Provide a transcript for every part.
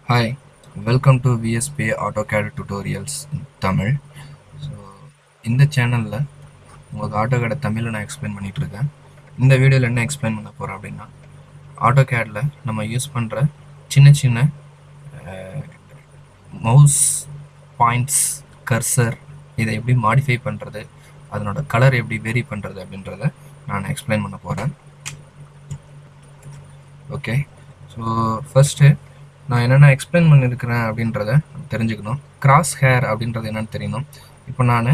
hi welcome to VSP AutoCAD tutorials Tamil so இந்த சேனலில் உங்களுக்கு ஆட்டோகேடை தமிழில் நான் எக்ஸ்பிளைன் பண்ணிகிட்டு இருக்கேன் இந்த வீடியோவில் என்ன எக்ஸ்பிளைன் பண்ண போகிறேன் அப்படின்னா ஆட்டோகேடில் நம்ம யூஸ் பண்ணுற சின்ன சின்ன மவுஸ் பாயிண்ட்ஸ் கர்சர் இதை எப்படி மாடிஃபை பண்ணுறது அதனோட கலர் எப்படி வேரி பண்ணுறது அப்படின்றத நான் எக்ஸ்பிளைன் பண்ண போகிறேன் ஓகே ஸோ ஃபஸ்ட்டு நான் என்னென்ன எக்ஸ்பிளைன் பண்ணியிருக்கிறேன் அப்படின்றத தெரிஞ்சுக்கணும் கிராஸ் ஹேர் அப்படின்றது என்னென்னு தெரியணும் இப்போ நான்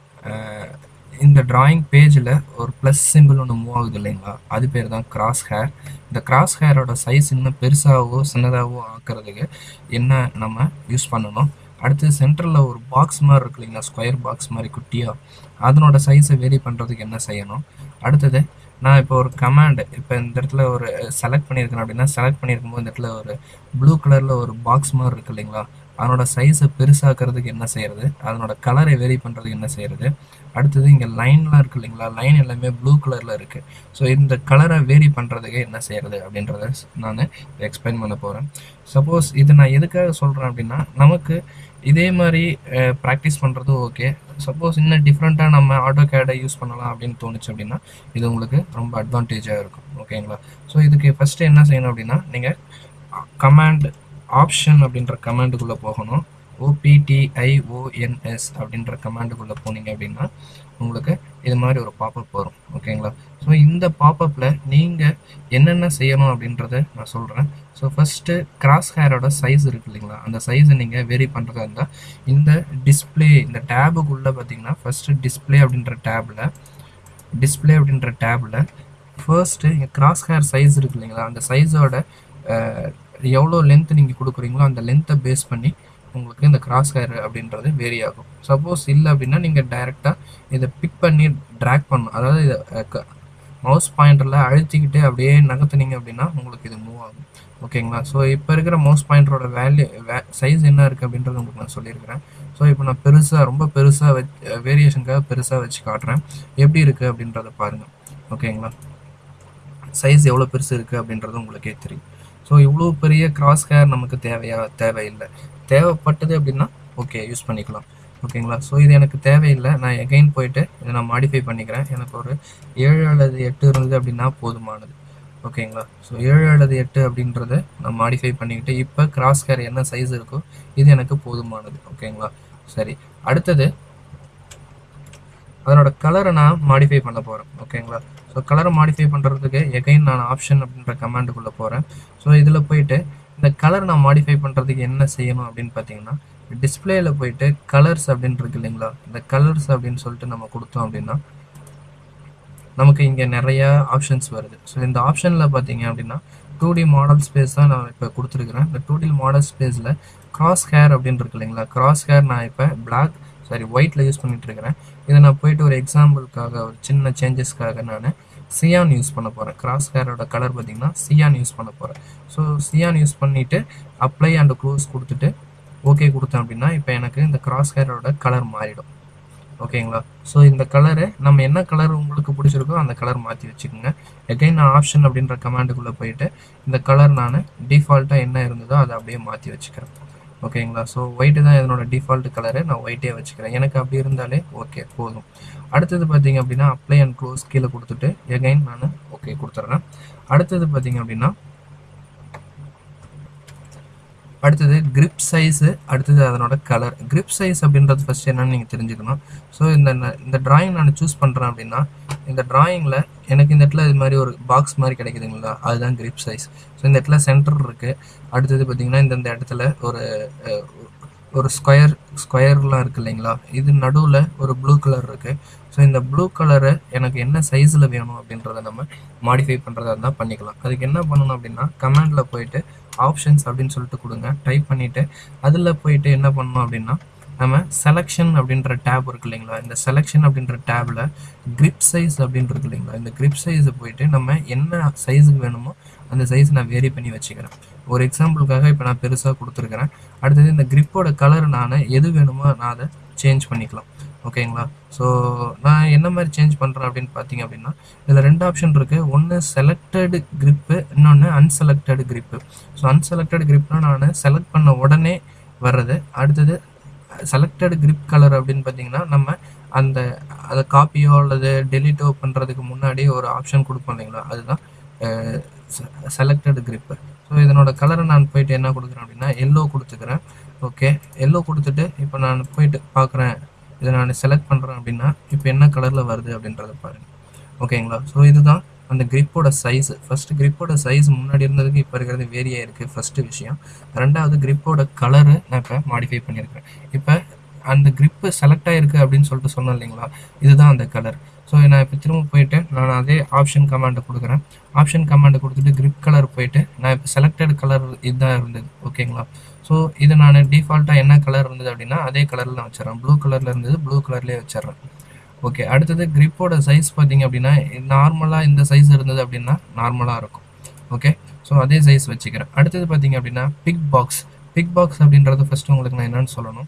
இந்த டிராயிங் பேஜில் ஒரு ப்ளஸ் சிம்பிள் ஒன்று மூவ் ஆகுது இல்லைங்களா அது பேர் தான் கிராஸ் ஹேர் இந்த கிராஸ் ஹேரோட சைஸ் இன்னும் பெருசாகவோ சின்னதாகவோ ஆக்கிறதுக்கு என்ன நம்ம யூஸ் பண்ணணும் அடுத்து சென்டரில் ஒரு பாக்ஸ் மாதிரி இருக்கு இல்லைங்களா ஸ்கொயர் பாக்ஸ் மாதிரி குட்டியாக அதனோட சைஸை வேரி பண்ணுறதுக்கு என்ன செய்யணும் அடுத்தது நான் இப்போ ஒரு கமாண்ட் இப்போ இந்த இடத்துல ஒரு செலக்ட் பண்ணியிருக்கேன் அப்படின்னா செலக்ட் பண்ணியிருக்கும் போது இந்த இடத்துல ஒரு ப்ளூ கலரில் ஒரு பாக்ஸ் மாதிரி இருக்கு இல்லைங்களா அதனோட சைஸை பெருசாக்கிறதுக்கு என்ன செய்யறது அதனோட கலரை வேரி பண்ணுறதுக்கு என்ன செய்யறது அடுத்தது இங்கே லைன்லாம் இருக்கு இல்லைங்களா லைன் எல்லாமே ப்ளூ கலரில் இருக்குது ஸோ இந்த கலரை வேரி பண்ணுறதுக்கு என்ன செய்யறது அப்படின்றத நான் எக்ஸ்பிளைன் பண்ண போகிறேன் சப்போஸ் இது நான் எதுக்காக சொல்கிறேன் அப்படின்னா நமக்கு இதே மாதிரி ப்ராக்டிஸ் பண்ணுறது ஓகே சப்போஸ் இன்னும் டிஃப்ரெண்ட்டாக நம்ம ஆட்டோ கேடை யூஸ் பண்ணலாம் அப்படின்னு தோணுச்சு அப்படின்னா இது உங்களுக்கு ரொம்ப அட்வான்டேஜாக இருக்கும் ஓகேங்களா ஸோ இதுக்கு ஃபஸ்ட்டு என்ன செய்யணும் அப்படின்னா நீங்கள் கமாண்ட் ஆப்ஷன் அப்படின்ற கமாண்டுக்குள்ளே போகணும் ஓபிடிஐஓஎன்எஸ் அப்படின்ற கமாண்டுக்குள்ளே போனீங்க அப்படின்னா உங்களுக்கு இது மாதிரி ஒரு பாப்பப் வரும் ஓகேங்களா ஸோ இந்த பாப்பப்பில் நீங்கள் என்னென்ன செய்யணும் அப்படின்றத நான் சொல்கிறேன் ஸோ ஃபஸ்ட்டு கிராஸ் ஹேரோட சைஸ் இருக்கு இல்லைங்களா அந்த சைஸை நீங்கள் வெரி பண்ணுறதா இருந்தால் இந்த டிஸ்பிளே இந்த டேபுக்குள்ளே பார்த்தீங்கன்னா ஃபஸ்ட்டு டிஸ்பிளே அப்படின்ற டேபில் டிஸ்பிளே அப்படின்ற டேபில் ஃபர்ஸ்ட்டு இங்கே கிராஸ் ஹேர் சைஸ் இருக்கு இல்லைங்களா அந்த சைஸோட எவ்வளோ லென்த் நீங்கள் கொடுக்குறீங்களோ அந்த லென்த்தை பேஸ் பண்ணி உங்களுக்கு இந்த கிராஸ் ஹேர் அப்படின்றது வேரி ஆகும் சப்போஸ் இல்லை அப்படின்னா நீங்கள் டைரெக்டாக இதை பிக் பண்ணி ட்ராக் பண்ணும் அதாவது இதை மவுஸ் பாயிண்டரில் அழுத்திக்கிட்டு அப்படியே நகர்த்துனீங்க அப்படின்னா உங்களுக்கு இது மூவ் ஆகும் ஓகேங்களா ஸோ இப்போ இருக்கிற மவுஸ் பாயிண்டரோட வேல்யூ வே சைஸ் என்ன இருக்குது அப்படின்றது உங்களுக்கு நான் சொல்லியிருக்கிறேன் ஸோ இப்போ நான் பெருசாக ரொம்ப பெருசாக வச்சு வேரியேஷனுக்காக பெருசாக வச்சு காட்டுறேன் எப்படி இருக்குது அப்படின்றத பாருங்கள் ஓகேங்களா சைஸ் எவ்வளோ பெருசு இருக்குது அப்படின்றது உங்களுக்கே தெரியும் ஸோ இவ்வளோ பெரிய கிராஸ் ஹேர் நமக்கு தேவையா தேவையில்லை தேவைப்பட்டது அப்படின்னா ஓகே யூஸ் பண்ணிக்கலாம் ஓகேங்களா ஸோ இது எனக்கு தேவையில்லை நான் எகைன் போயிட்டு இதை நான் மாடிஃபை பண்ணிக்கிறேன் எனக்கு ஒரு ஏழு அல்லது எட்டு இருந்தது அப்படின்னா போதுமானது ஓகேங்களா ஸோ ஏழு அல்லது எட்டு அப்படின்றத நான் மாடிஃபை பண்ணிக்கிட்டு இப்போ கிராஸ் ஹேர் என்ன சைஸ் இருக்கோ இது எனக்கு போதுமானது ஓகேங்களா சரி அடுத்தது அதனோட கலரை நான் மாடிஃபை பண்ண போகிறேன் ஓகேங்களா ஸோ கலரை மாடிஃபை பண்ணுறதுக்கு எகைன் நான் ஆப்ஷன் அப்படின்ற கமாண்டுக்குள்ளே போகிறேன் ஸோ இதில் போயிட்டு இந்த கலர் நான் மாடிஃபை பண்ணுறதுக்கு என்ன செய்யணும் அப்படின்னு பார்த்தீங்கன்னா டிஸ்பிளேயில் போயிட்டு கலர்ஸ் அப்படின்னு இருக்கு இல்லைங்களா இந்த கலர்ஸ் அப்படின்னு சொல்லிட்டு நம்ம கொடுத்தோம் அப்படின்னா நமக்கு இங்கே நிறையா ஆப்ஷன்ஸ் வருது ஸோ இந்த ஆப்ஷனில் பார்த்தீங்க அப்படின்னா டூ டி மாடல் ஸ்பேஸ் தான் நான் இப்போ கொடுத்துருக்குறேன் இந்த டூ டி மாடல் ஸ்பேஸில் கிராஸ் ஹேர் அப்படின்னு இருக்கு இல்லைங்களா கிராஸ் ஹேர் நான் இப்போ பிளாக் சாரி ஒயிட்டில் யூஸ் பண்ணிட்டு இருக்கிறேன் இதை நான் போயிட்டு ஒரு எக்ஸாம்பிளுக்காக ஒரு சின்ன சேஞ்சஸ்க்காக நான் சியான் யூஸ் பண்ண போகிறேன் கிராஸ் ஹேரோட கலர் பார்த்தீங்கன்னா சியான் யூஸ் பண்ண போகிறேன் ஸோ சியான் யூஸ் பண்ணிவிட்டு அப்ளை அண்ட் க்ளோஸ் கொடுத்துட்டு ஓகே கொடுத்தேன் அப்படின்னா இப்போ எனக்கு இந்த கிராஸ் ஹேரோட கலர் மாறிடும் ஓகேங்களா ஸோ இந்த கலரு நம்ம என்ன கலர் உங்களுக்கு பிடிச்சிருக்கோ அந்த கலர் மாற்றி வச்சுக்கோங்க எகைன் நான் ஆப்ஷன் அப்படின்ற கமாண்டுக்குள்ளே போயிட்டு இந்த கலர் நான் டிஃபால்ட்டாக என்ன இருந்ததோ அதை அப்படியே மாற்றி வச்சுக்கிறேன் ஓகேங்களா ஸோ ஒயிட்டு தான் இதனோட டிஃபால்ட் கலரு நான் ஒயிட்டே வச்சுக்கிறேன் எனக்கு அப்படி இருந்தாலே ஓகே போதும் அடுத்தது பார்த்தீங்க அப்படின்னா அப்ளை அண்ட் க்ளோஸ் கீழே கொடுத்துட்டு எகைன் நான் ஓகே கொடுத்துட்றேன் அடுத்தது பார்த்தீங்க அப்படின்னா அடுத்தது கிரிப் சைஸு அடுத்தது அதனோட கலர் கிரிப் சைஸ் அப்படின்றது ஃபஸ்ட் என்னன்னு நீங்கள் தெரிஞ்சுக்கணும் ஸோ இந்த இந்த ட்ராயிங் நான் சூஸ் பண்ணுறேன் அப்படின்னா இந்த ட்ராயிங்கில் எனக்கு இந்த இடத்துல இது மாதிரி ஒரு பாக்ஸ் மாதிரி கிடைக்குதுங்களா அதுதான் கிரிப் சைஸ் ஸோ இந்த இடத்துல சென்டர் இருக்குது அடுத்தது பார்த்திங்கன்னா இந்த இடத்துல ஒரு ஒரு ஸ்கொயர் ஸ்கொயர்லாம் இருக்குது இல்லைங்களா இது நடுவில் ஒரு ப்ளூ கலர் இருக்குது ஸோ இந்த ப்ளூ கலரை எனக்கு என்ன சைஸில் வேணும் அப்படின்றத நம்ம மாடிஃபை பண்ணுறதா இருந்தால் பண்ணிக்கலாம் அதுக்கு என்ன பண்ணணும் அப்படின்னா கமெண்டில் போயிட்டு ஆப்ஷன்ஸ் அப்படின்னு சொல்லிட்டு கொடுங்க டைப் பண்ணிவிட்டு அதில் போயிட்டு என்ன பண்ணணும் அப்படின்னா நம்ம செலெக்ஷன் அப்படின்ற டேப் இருக்கு இல்லைங்களா இந்த செலெக்ஷன் அப்படின்ற டேபில் கிரிப் சைஸ் அப்படின்னு இருக்கு இல்லைங்களா இந்த கிரிப் சைஸை போயிட்டு நம்ம என்ன சைஸுக்கு வேணுமோ அந்த சைஸ் நான் வேரி பண்ணி வச்சுக்கிறேன் ஒரு எக்ஸாம்பிளுக்காக இப்போ நான் பெருசாக கொடுத்துருக்குறேன் அடுத்தது இந்த கிரிப்போட கலர் நான் எது வேணுமோ நான் அதை சேஞ்ச் பண்ணிக்கலாம் ஓகேங்களா ஸோ நான் என்ன மாதிரி சேஞ்ச் பண்ணுறேன் அப்படின்னு பார்த்தீங்க அப்படின்னா இதில் ரெண்டு ஆப்ஷன் இருக்குது ஒன்று செலக்டடு gripப்பு இன்னொன்று அன்செலக்டடு gripப்பு ஸோ அன்செலக்டட் gripனா நான் செலக்ட் பண்ண உடனே வர்றது அடுத்தது செலக்டட் grip கலர் அப்படின்னு பார்த்தீங்கன்னா நம்ம அந்த அதை காப்பியோ அல்லது டெலிட்டோ பண்ணுறதுக்கு முன்னாடி ஒரு ஆப்ஷன் கொடுப்போம் இல்லைங்களா அதுதான் செலக்டட் grip ஸோ இதனோட கலரை நான் போயிட்டு என்ன கொடுக்குறேன் அப்படின்னா எல்லோ கொடுத்துக்கிறேன் ஓகே எல்லோ கொடுத்துட்டு இப்போ நான் போயிட்டு பார்க்குறேன் இதை நான் செலக்ட் பண்ணுறேன் அப்படின்னா இப்போ என்ன கலரில் வருது அப்படின்றத பாருங்கள் ஓகேங்களா ஸோ இதுதான் அந்த கிரிப்போட சைஸ் ஃபர்ஸ்ட் கிரிப்போட சைஸ் முன்னாடி இருந்ததுக்கு இப்போ இருக்கிறது வேரி ஆயிருக்கு ஃபர்ஸ்ட் விஷயம் ரெண்டாவது கிரிப்போட கலரு நான் இப்போ மாடிஃபை பண்ணியிருக்கேன் இப்போ அந்த கிரிப்பு செலக்ட் ஆயிருக்கு அப்படின்னு சொல்லிட்டு சொன்னேன் இல்லைங்களா இதுதான் அந்த கலர் ஸோ நான் இப்போ திரும்ப போயிட்டு நான் அதே ஆப்ஷன் கமாண்டை கொடுக்குறேன் ஆப்ஷன் கமாண்டை கொடுத்துட்டு கிரிப் கலர் போயிட்டு நான் இப்போ செலக்டட் கலர் இதுதான் இருந்தது ஓகேங்களா ஸோ இது நான் டிஃபால்ட்டாக என்ன கலர் இருந்தது அப்படின்னா அதே கலரில் நான் வச்சிடறேன் ப்ளூ கலரில் இருந்தது ப்ளூ கலர்லேயே வச்சிடுறேன் ஓகே அடுத்தது கிரிப்போட சைஸ் பார்த்தீங்க அப்படின்னா நார்மலாக இந்த சைஸ் இருந்தது அப்படின்னா நார்மலாக இருக்கும் ஓகே ஸோ அதே சைஸ் வச்சுக்கிறேன் அடுத்தது பார்த்தீங்க அப்படின்னா பிக் பாக்ஸ் பிக் பாக்ஸ் அப்படின்றது ஃபர்ஸ்ட் உங்களுக்கு நான் என்னன்னு சொல்லணும்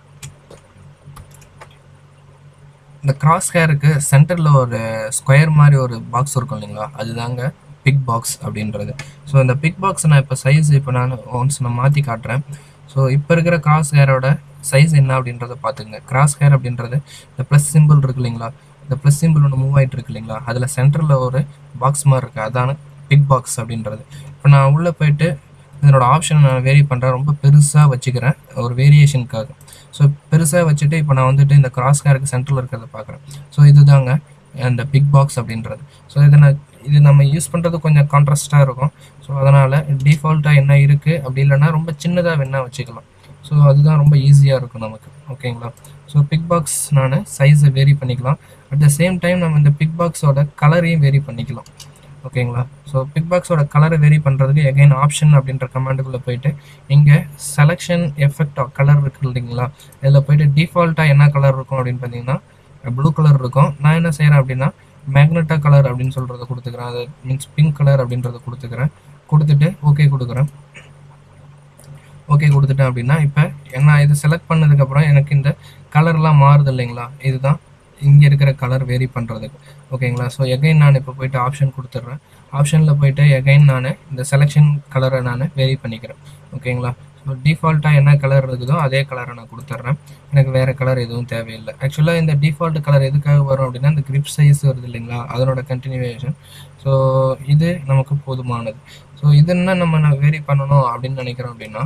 இந்த கிராஸ் ஹேருக்கு சென்டரில் ஒரு ஸ்கொயர் மாதிரி ஒரு பாக்ஸ் இருக்கும் இல்லைங்களா அதுதாங்க பிக் பாக்ஸ் அப்படின்றது ஸோ இந்த பிக் பாக்ஸ் நான் இப்போ சைஸ் இப்போ நான் ஒன்ஸ் நான் மாற்றி காட்டுறேன் ஸோ இப்போ இருக்கிற கிராஸ் ஹேரோட சைஸ் என்ன அப்படின்றத பார்த்துங்க கிராஸ் ஹேர் அப்படின்றது இந்த ப்ளஸ் சிம்பிள் இருக்கு இல்லைங்களா இந்த ப்ளஸ் சிம்பிள் ஒன்று மூவ் ஆகிட்டு இருக்கு இல்லைங்களா அதில் சென்டரில் ஒரு பாக்ஸ் மாதிரி இருக்குது அதான பிக் பாக்ஸ் அப்படின்றது இப்போ நான் உள்ளே போயிட்டு இதனோட ஆப்ஷனை நான் வேரி பண்ணுறேன் ரொம்ப பெருசாக வச்சுக்கிறேன் ஒரு வேரியேஷனுக்காக ஸோ பெருசாக வச்சுட்டு இப்போ நான் வந்துட்டு இந்த கிராஸ் ஹேருக்கு சென்டரில் இருக்கிறத பார்க்குறேன் ஸோ இதுதாங்க அந்த பிக் பாக்ஸ் அப்படின்றது ஸோ இதை நான் இது நம்ம யூஸ் பண்ணுறது கொஞ்சம் கான்ட்ராஸ்டாக இருக்கும் ஸோ அதனால் டிஃபால்ட்டாக என்ன இருக்குது அப்படி இல்லைன்னா ரொம்ப சின்னதாக வேணால் வச்சுக்கலாம் ஸோ அதுதான் ரொம்ப ஈஸியாக இருக்கும் நமக்கு ஓகேங்களா ஸோ பிக் பாக்ஸ் நான் சைஸை வேரி பண்ணிக்கலாம் அட் த சேம் டைம் நம்ம இந்த பிக் பாக்ஸோட கலரையும் வேரி பண்ணிக்கலாம் ஓகேங்களா ஸோ பிக் பாக்ஸோட கலரை வேரி பண்ணுறதுக்கு எகைன் ஆப்ஷன் அப்படின்ற கமாண்டுக்குள்ளே போயிட்டு இங்கே செலெக்ஷன் எஃபெக்ட் கலர் இருக்கு இல்லைங்களா இதில் போயிட்டு டிஃபால்ட்டாக என்ன கலர் இருக்கும் அப்படின்னு பார்த்தீங்கன்னா ப்ளூ கலர் இருக்கும் நான் என்ன செய்கிறேன் அப்படின்னா மேக்னட்டா கலர் அப்படின்னு சொல்கிறத கொடுத்துக்கிறேன் அது மீன்ஸ் பிங்க் கலர் அப்படின்றத கொடுத்துக்கிறேன் கொடுத்துட்டு ஓகே கொடுக்குறேன் ஓகே கொடுத்துட்டேன் அப்படின்னா இப்போ நான் இதை செலக்ட் பண்ணதுக்கப்புறம் எனக்கு இந்த கலர்லாம் மாறுது இல்லைங்களா இதுதான் இங்கே இருக்கிற கலர் வேரி பண்ணுறதுக்கு ஓகேங்களா ஸோ எகைன் நான் இப்போ போயிட்டு ஆப்ஷன் கொடுத்துட்றேன் ஆப்ஷனில் போயிட்டு எகைன் நான் இந்த செலெக்ஷன் கலரை நான் வேரி பண்ணிக்கிறேன் ஓகேங்களா ஸோ டிஃபால்ட்டாக என்ன கலர் இருக்குதோ அதே கலரை நான் கொடுத்துட்றேன் எனக்கு வேறு கலர் எதுவும் தேவையில்லை ஆக்சுவலாக இந்த டிஃபால்ட் கலர் எதுக்காக வரும் அப்படின்னா இந்த கிரிப் சைஸ் வருது இல்லைங்களா அதனோட கண்டினியூவேஷன் ஸோ இது நமக்கு போதுமானது ஸோ இது என்ன நம்ம வேரி பண்ணணும் அப்படின்னு நினைக்கிறோம் அப்படின்னா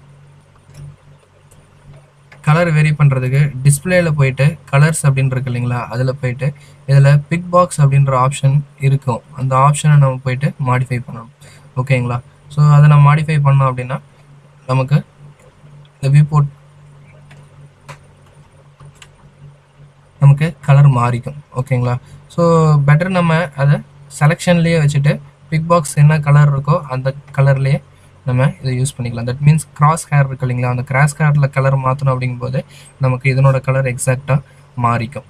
கலர் வேரி பண்ணுறதுக்கு டிஸ்பிளேல போயிட்டு கலர்ஸ் அப்படின்னு இருக்கு இல்லைங்களா அதில் போயிட்டு இதில் பிக் பாக்ஸ் அப்படின்ற ஆப்ஷன் இருக்கும் அந்த ஆப்ஷனை நம்ம போயிட்டு மாடிஃபை பண்ணணும் ஓகேங்களா ஸோ அதை நம்ம மாடிஃபை பண்ணோம் அப்படின்னா நமக்கு இந்த வியூபோர்ட் நமக்கு கலர் மாறிக்கும் ஓகேங்களா ஸோ பெட்டர் நம்ம அதை செலெக்ஷன்லேயே வச்சுட்டு பிக் பாக்ஸ் என்ன கலர் இருக்கோ அந்த கலர்லேயே நம்ம இதை யூஸ் பண்ணிக்கலாம் தட் மீன்ஸ் கிராஸ் ஹேர் இருக்கு இல்லைங்களா அந்த கிராஸ் ஹேரில் கலர் மாற்றணும் அப்படிங்கும்போது நமக்கு இதனோட கலர் எக்ஸாக்டாக மாறிக்கும்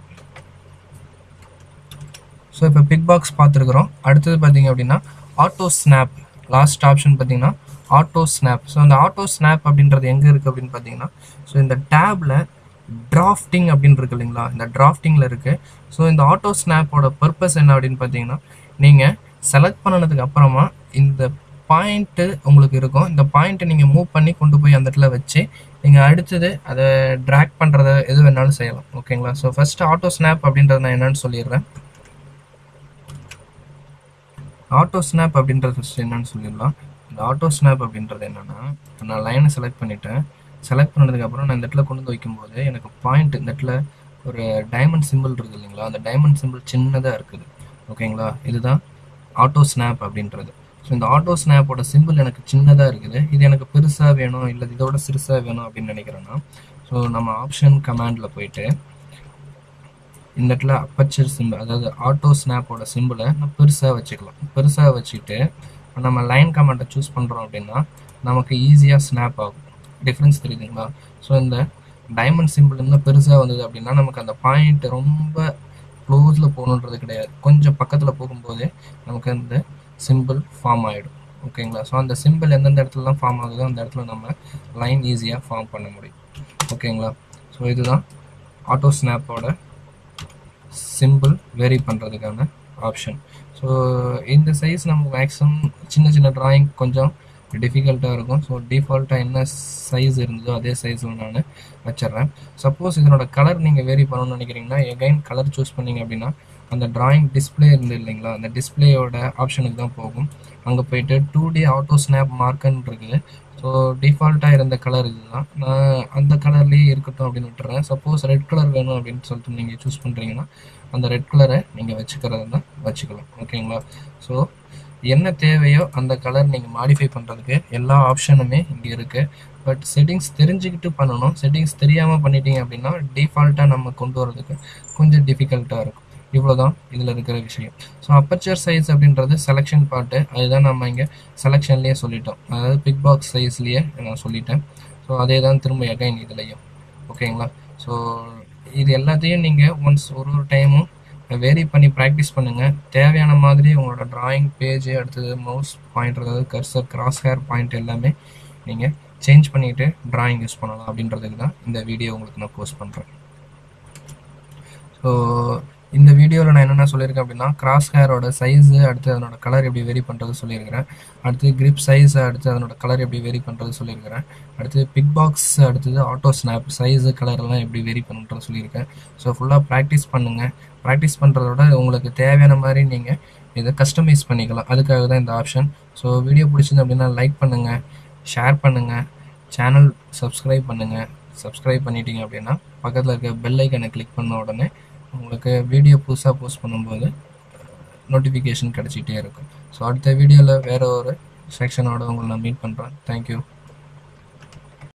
ஸோ இப்போ பிக் பாக்ஸ் பார்த்துருக்குறோம் அடுத்தது பார்த்தீங்க அப்படின்னா ஆட்டோ ஸ்னாப் லாஸ்ட் ஆப்ஷன் பார்த்தீங்கன்னா ஆட்டோ ஸ்னாப் ஸோ அந்த ஆட்டோ ஸ்னாப் அப்படின்றது எங்கே இருக்குது அப்படின்னு பார்த்தீங்கன்னா ஸோ இந்த டேப்பில் டிராஃப்டிங் அப்படின்னு இருக்கு இல்லைங்களா இந்த டிராஃப்டிங்கில் இருக்குது ஸோ இந்த ஆட்டோ ஸ்னாப்போட பர்பஸ் என்ன அப்படின்னு பார்த்தீங்கன்னா நீங்கள் செலக்ட் பண்ணதுக்கு அப்புறமா இந்த பாயிண்ட்டு உங்களுக்கு இருக்கும் இந்த பாயிண்ட்டை நீங்கள் மூவ் பண்ணி கொண்டு போய் அந்த இடத்துல வச்சு நீங்கள் அடுத்தது அதை ட்ராக் பண்ணுறத எது வேணாலும் செய்யலாம் ஓகேங்களா ஸோ ஃபஸ்ட்டு ஆட்டோ ஸ்னாப் அப்படின்றத நான் என்னன்னு சொல்லிடுறேன் ஆட்டோ ஸ்னாப் அப்படின்றது ஃபஸ்ட்டு என்னன்னு சொல்லிடலாம் இந்த ஆட்டோ ஸ்னாப் அப்படின்றது என்னென்னா நான் லைனை செலக்ட் பண்ணிட்டேன் செலக்ட் பண்ணதுக்கப்புறம் நான் இந்த இடத்துல கொண்டு வந்து வைக்கும்போது எனக்கு பாயிண்ட் இந்த இடத்துல ஒரு டைமண்ட் சிம்பிள் இருக்குது இல்லைங்களா அந்த டைமண்ட் சிம்பிள் சின்னதாக இருக்குது ஓகேங்களா இதுதான் ஆட்டோ ஸ்னாப் அப்படின்றது ஸோ இந்த ஆட்டோ ஸ்னாப்போட சிம்பிள் எனக்கு சின்னதாக இருக்குது இது எனக்கு பெருசாக வேணும் இல்லை இதோட சிறுசாக வேணும் அப்படின்னு நினைக்கிறேன்னா ஸோ நம்ம ஆப்ஷன் கமாண்டில் போயிட்டு இந்த இடத்துல அப்பச்சர் சிம்பிள் அதாவது ஆட்டோ ஸ்னாப்போட சிம்பிளை நான் பெருசாக வச்சுக்கலாம் பெருசாக வச்சுட்டு நம்ம லைன் கமாண்டை சூஸ் பண்ணுறோம் அப்படின்னா நமக்கு ஈஸியாக ஸ்னாப் ஆகும் டிஃப்ரென்ஸ் தெரியுதுங்களா ஸோ இந்த டைமண்ட் சிம்பிள் இன்னும் பெருசாக வந்தது அப்படின்னா நமக்கு அந்த பாயிண்ட் ரொம்ப க்ளோஸில் போகணுன்றது கிடையாது கொஞ்சம் பக்கத்தில் போகும்போதே நமக்கு அந்த சிம்பிள் ஃபார்ம் ஆகிடும் ஓகேங்களா ஸோ அந்த சிம்பிள் எந்தெந்த இடத்துலலாம் ஃபார்ம் ஆகுதோ அந்த இடத்துல நம்ம லைன் ஈஸியாக ஃபார்ம் பண்ண முடியும் ஓகேங்களா ஸோ இதுதான் ஆட்டோ ஸ்னாப்போட சிம்பிள் வேரி பண்ணுறதுக்கான ஆப்ஷன் ஸோ இந்த சைஸ் நம்ம மேக்ஸிமம் சின்ன சின்ன டிராயிங் கொஞ்சம் டிஃபிகல்ட்டாக இருக்கும் ஸோ டிஃபால்ட்டாக என்ன சைஸ் இருந்ததோ அதே சைஸில் நான் வச்சிடுறேன் சப்போஸ் இதனோட கலர் நீங்கள் வேரி பண்ணணும்னு நினைக்கிறீங்கன்னா எகைன் கலர் சூஸ் பண்ணீங்க அப்படின்னா அந்த டிராயிங் டிஸ்பிளே இருந்து இல்லைங்களா அந்த டிஸ்பிளேயோட ஆப்ஷனுக்கு தான் போகும் அங்கே போயிட்டு டூ டி ஆட்டோ ஸ்னாப் மார்க்குன்னு இருக்குது ஸோ டிஃபால்ட்டாக இருந்த கலர் இதுதான் நான் அந்த கலர்லேயே இருக்கட்டும் அப்படின்னு விட்டுறேன் சப்போஸ் ரெட் கலர் வேணும் அப்படின்னு சொல்லிட்டு நீங்கள் சூஸ் பண்ணுறீங்கன்னா அந்த ரெட் கலரை நீங்கள் வச்சுக்கிறது தான் வச்சுக்கலாம் ஓகேங்களா ஸோ என்ன தேவையோ அந்த கலர் நீங்கள் மாடிஃபை பண்ணுறதுக்கு எல்லா ஆப்ஷனுமே இங்கே இருக்குது பட் செட்டிங்ஸ் தெரிஞ்சுக்கிட்டு பண்ணணும் செட்டிங்ஸ் தெரியாமல் பண்ணிட்டீங்க அப்படின்னா டிஃபால்ட்டாக நம்ம கொண்டு வரதுக்கு கொஞ்சம் டிஃபிகல்ட்டாக இருக்கும் இவ்வளோ தான் இதில் இருக்கிற விஷயம் ஸோ அப்பர்ச்சர் சைஸ் அப்படின்றது செலெக்ஷன் பார்ட்டு அதுதான் நம்ம இங்கே செலெக்ஷன்லேயே சொல்லிட்டோம் அதாவது பிக் பாக்ஸ் சைஸ்லேயே நான் சொல்லிட்டேன் ஸோ அதே தான் திரும்ப எகைன் இதுலையும் ஓகேங்களா ஸோ இது எல்லாத்தையும் நீங்கள் ஒன்ஸ் ஒரு ஒரு டைமும் வேரி பண்ணி ப்ராக்டிஸ் பண்ணுங்கள் தேவையான மாதிரி உங்களோட டிராயிங் பேஜ் அடுத்தது மவுஸ் பாயிண்ட் அதாவது கர்சர் கிராஸ் ஹேர் பாயிண்ட் எல்லாமே நீங்கள் சேஞ்ச் பண்ணிவிட்டு டிராயிங் யூஸ் பண்ணலாம் அப்படின்றதுக்கு தான் இந்த வீடியோ உங்களுக்கு நான் போஸ்ட் பண்ணுறேன் ஸோ இந்த வீடியோவில் நான் என்னென்ன சொல்லியிருக்கேன் அப்படின்னா கிராஸ் ஹேரோட சைஸு அடுத்து அதனோட கலர் எப்படி வெரி பண்ணுறது சொல்லியிருக்கிறேன் அடுத்து கிரிப் சைஸ் அடுத்து அதனோட கலர் எப்படி வெரி பண்ணுறது சொல்லியிருக்கிறேன் அடுத்து பிக் பாக்ஸ் அடுத்தது ஆட்டோ ஸ்னாப் சைஸு கலர்லாம் எப்படி வெரி பண்ணுறது சொல்லியிருக்கேன் ஸோ ஃபுல்லாக ப்ராக்டிஸ் பண்ணுங்கள் ப்ராக்டிஸ் பண்ணுறதோட உங்களுக்கு தேவையான மாதிரி நீங்கள் இதை கஸ்டமைஸ் பண்ணிக்கலாம் அதுக்காக தான் இந்த ஆப்ஷன் ஸோ வீடியோ பிடிச்சிருந்து அப்படின்னா லைக் பண்ணுங்கள் ஷேர் பண்ணுங்கள் சேனல் சப்ஸ்கிரைப் பண்ணுங்கள் சப்ஸ்கிரைப் பண்ணிட்டீங்க அப்படின்னா பக்கத்தில் இருக்க பெல் ஐக்கனை கிளிக் பண்ண உடனே உங்களுக்கு வீடியோ புதுசாக போஸ்ட் பண்ணும்போது நோட்டிஃபிகேஷன் கிடச்சிட்டே இருக்கும் ஸோ அடுத்த வீடியோவில் வேறு ஒரு செக்ஷனோட உங்களை நான் மீட் பண்ணுறேன் தேங்க்யூ